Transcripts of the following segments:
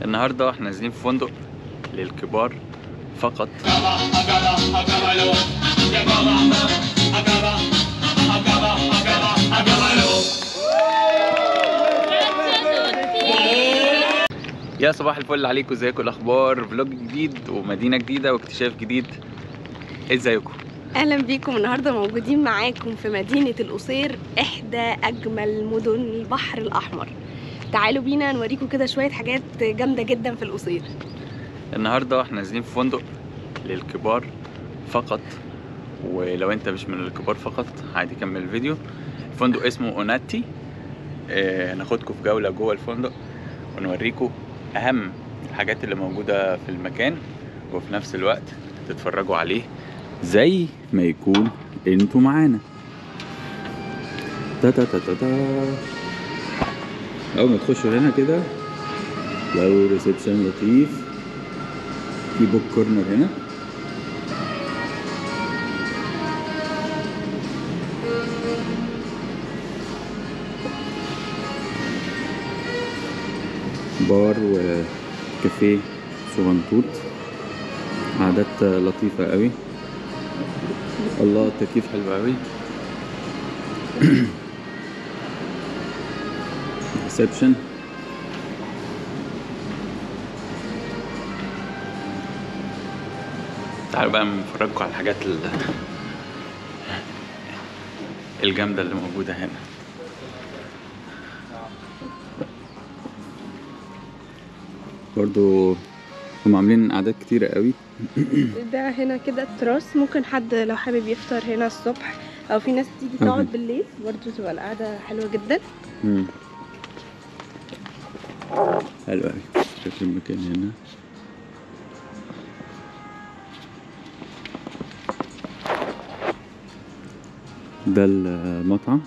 النهارده احنا نازلين في فندق للكبار فقط يا صباح الفل عليكم ازيكم الاخبار فلوج جديد ومدينه جديده واكتشاف جديد ازيكم اهلا بيكم النهارده موجودين معاكم في مدينه القصير احدى اجمل مدن البحر الاحمر تعالوا بينا نوريكم كده شويه حاجات جامده جدا في القصير النهارده احنا نازلين في فندق للكبار فقط ولو انت مش من الكبار فقط عادي كمل الفيديو فندق اسمه اوناتي اه ناخدكم في جوله جوه الفندق ونوريكم اهم الحاجات اللي موجوده في المكان وفي نفس الوقت تتفرجوا عليه زي ما يكون انتوا معانا تا تا تا تا تا اول ما تخشوا هنا كده لو ريسبشن لطيف في بوك كورنر هنا بار وكافيه صغنطوط قعدات لطيفة قوي الله التكييف حلو قوي ريسبشن تعالوا بقى نفرجكم على الحاجات ال- الجامدة اللي موجودة هنا برضو هم عاملين قعدات كتيرة قوي ده هنا كده التراس ممكن حد لو حابب يفطر هنا الصبح او في ناس تيجي تقعد أوكي. بالليل برضو تبقى القعده حلوه جدا مم. حلو قوي شكل المكان هنا ده المطعم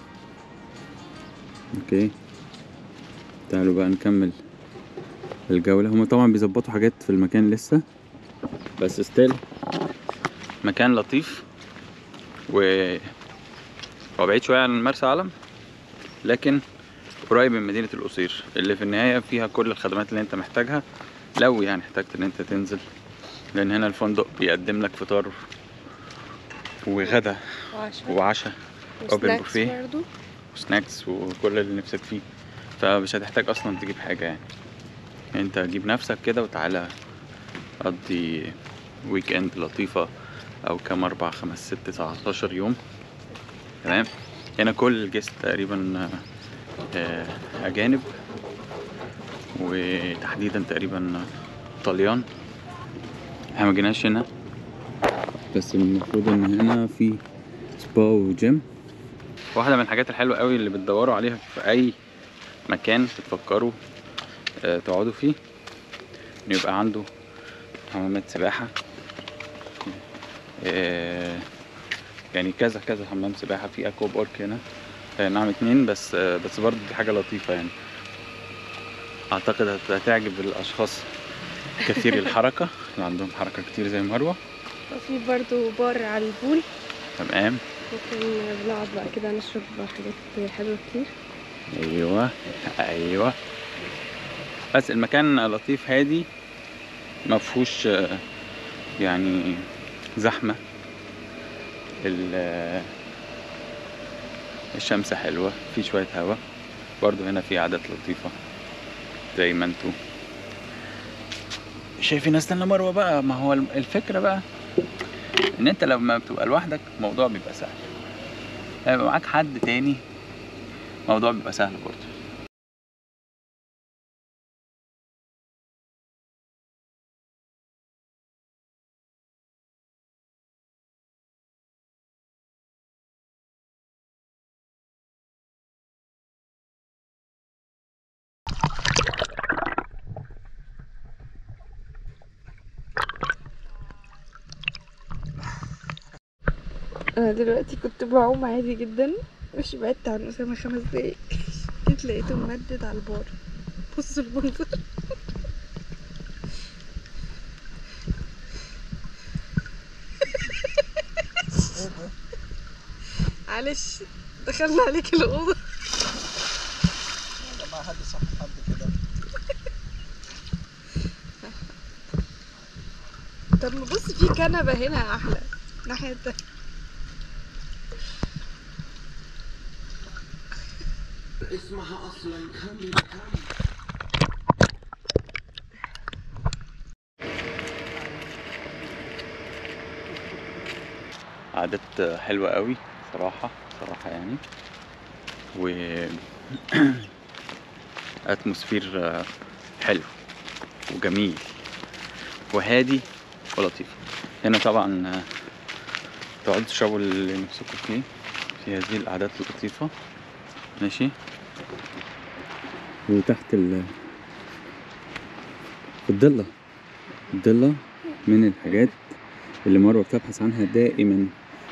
اوكي تعالوا بقى نكمل الجولة هما طبعا بيظبطوا حاجات في المكان لسه بس ستيل مكان لطيف و هو بعيد شوية عن مرسى علم لكن قريب من مدينة القصير اللي في النهاية فيها كل الخدمات اللي انت محتاجها لو يعني احتجت ان انت تنزل لان هنا الفندق بيقدم لك فطار وغدا وعشاء وعشاء اوبن وسناكس بوفيه برضو وسناكس وكل اللي نفسك فيه فمش هتحتاج اصلا تجيب حاجة يعني انت جيب نفسك كده وتعالى قضي ويك اند لطيفة او كام اربع خمس ست تسعتاشر يوم تمام هنا كل الجست تقريبا آه، اجانب وتحديدا تقريبا طليان احنا ما جيناش هنا بس المفروض ان هنا في سبا وجيم واحدة من الحاجات الحلوة قوي اللي بتدوروا عليها في أي مكان بتفكروا آه، تقعدوا فيه إنه يبقى عنده حمامات سباحة آه، يعني كذا كذا حمام سباحة في أكوا بارك هنا آه، نعم اتنين بس آه، بس برضه دي حاجة لطيفة يعني أعتقد هت- هتعجب الأشخاص كثير الحركة اللي عندهم حركة كتير زي مروة وفي برضو بار على البول تمام ممكن بنقعد بقى كده نشرب حاجات حلوه كتير ايوه ايوه بس المكان لطيف هادي ما فيهوش آه، يعني زحمه ال- آه، الشمس حلوه في شويه هوا برضو هنا في عادات لطيفه زي ما انتوا شايفين استنى مروه بقى ما هو الفكره بقى ان انت لما بتبقى لوحدك الموضوع بيبقى سهل لما يبقى معاك حد تاني الموضوع بيبقى سهل برضه انا دلوقتي كنت بعوم عادي جدا مش بعدت عن اسامه خمس دقايق جيت لقيته ممدد على البار بص المنظر معلش دخلنا عليك الأوضة ما حد صح حد كده طب نبص في كنبة هنا أحلى الناحية التانية اسمها اصلا خمر عادات حلوة قوي صراحة صراحة يعني و اتموسفير حلو وجميل وهادي ولطيف هنا طبعا تقعدوا تشربوا اللي نفسكم فيه في هذه القعدات اللطيفة ماشي وتحت ال في الضلة الضلة من الحاجات اللي مروة بتبحث عنها دائما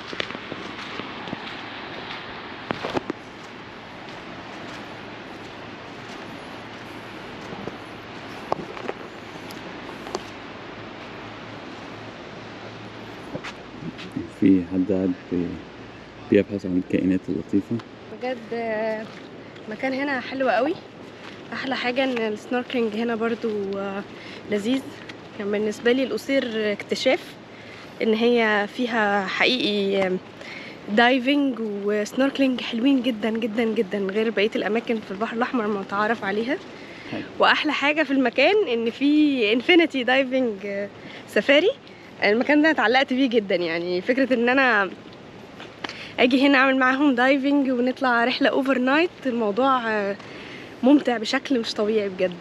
في حد قاعد بي- بيبحث عن الكائنات اللطيفة بجد آه، المكان هنا حلو قوي احلى حاجه ان السنوركلينج هنا برضو آه، لذيذ كان بالنسبه لي القصير اكتشاف ان هي فيها حقيقي آه، دايفنج وسنوركلينج حلوين جدا جدا جدا غير بقيه الاماكن في البحر الاحمر ما متعرف عليها حلو. واحلى حاجه في المكان ان في انفينيتي دايفنج آه، سفاري المكان ده اتعلقت بيه جدا يعني فكره ان انا اجي هنا اعمل معاهم دايفنج ونطلع رحله اوفر نايت الموضوع آه، ممتع بشكل مش طبيعي بجد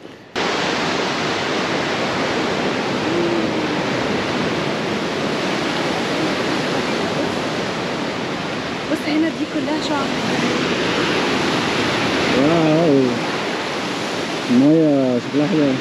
بص هنا دي كلها شعب واو المية شكلها حلو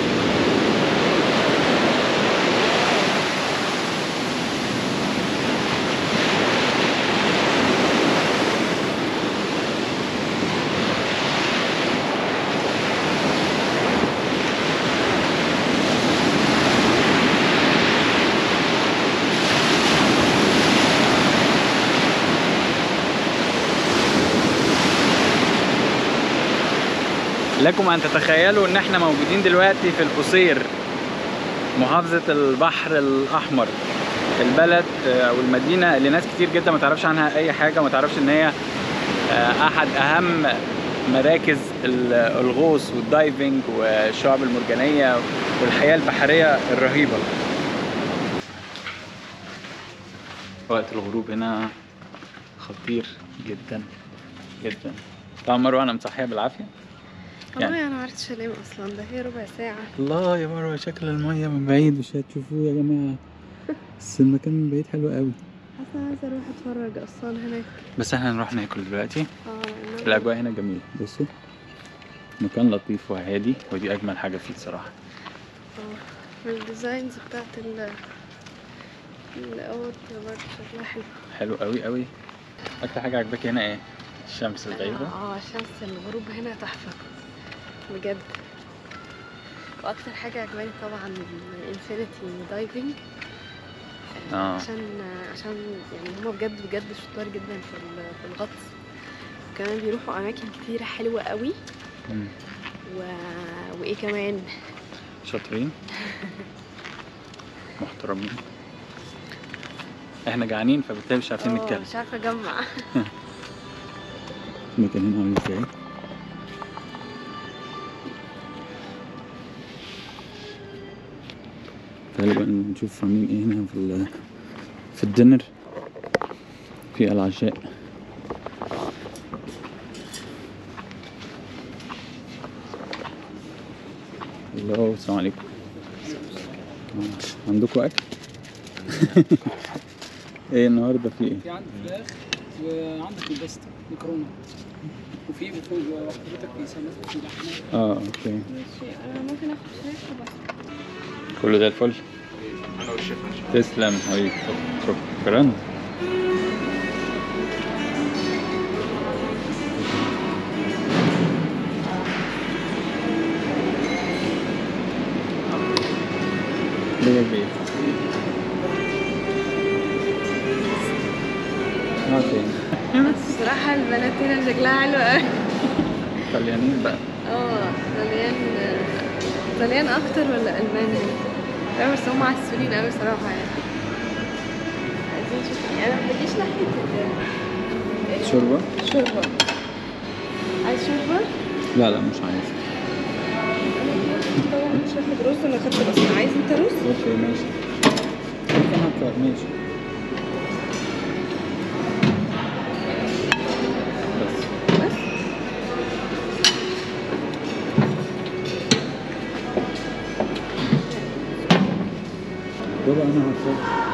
لكم ان تتخيلوا ان احنا موجودين دلوقتي في القصير محافظة البحر الاحمر البلد آه، او المدينة اللي ناس كتير جدا ما تعرفش عنها اي حاجة ما تعرفش ان هي آه، احد اهم مراكز ال- الغوص والدايفنج والشعب المرجانية والحياة البحرية الرهيبة وقت الغروب هنا خطير جدا جدا طبعا مروة انا مصحية بالعافية يعني. والله انا معرفتش انام اصلا ده هي ربع ساعه الله يا مروة شكل المية من بعيد مش هتشوفوه يا جماعة بس المكان من بعيد حلو قوي حاسه عايزه اروح اتفرج اصلا هناك بس احنا هنروح ناكل دلوقتي اه لأن أنا- الأجواء هنا جميلة بصوا مكان لطيف وهادي ودي أجمل حاجة فيه صراحة اه الديزاينز بتاعت ال الاوض برضه شكلها حلو حلو قوي قوي أكتر حاجة عجباكي هنا إيه؟ الشمس الغايبة اه شمس الغروب هنا تحفة بجد واكتر حاجة عجباني طبعا الانفينيتي دايفنج آه. عشان عشان يعني هما بجد بجد شطار جدا في ال- في الغطس وكمان بيروحوا اماكن كتيرة حلوة قوي مم. و... وايه كمان شاطرين محترمين احنا جعانين فبالتالي مش عارفين اه نتكلم مش عارفة اجمع المكان هنا عامل ازاي تعالوا بقى نشوف عاملين ايه هنا في ال في الدينر في العشاء الله السلام عليكم آه، عندكم اكل ايه النهارده في ايه في عندك فراخ وعندك الباستا مكرونه وفي بفوق وحضرتك في سمك وفي لحمه اه اوكي ماشي انا ممكن اخد فراخ وبس كله زي الفل تسلم حبيبي شكرا ده بيه اه فين الصراحة البنات هنا شكلها حلو قوي طليانين بقى اه طليان طليان اكتر ولا الماني لا بس هم عسولين قوي صراحة يعني عايزين نشوف ايه انا ما بديش ناحية ال- شوربه الشوربة عايز شوربة؟ لا لا مش عايز طبعا مش هاخد رز انا خدت بس عايز انت رز؟ اوكي ماشي ممكن اكتر ماشي بس بس بابا انا هتفرج